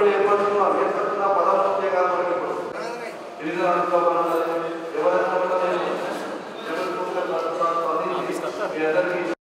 అప్పుడు ఏర్పడుతున్నాం ఏర్పడుతున్న పదహారు వచ్చే కాదు మనకి ఇప్పుడు గిరిజన అనుకోవాలి ఎవరైనా కూడా నేను ఎవరి కోసం స్పందించి మీ అందరికీ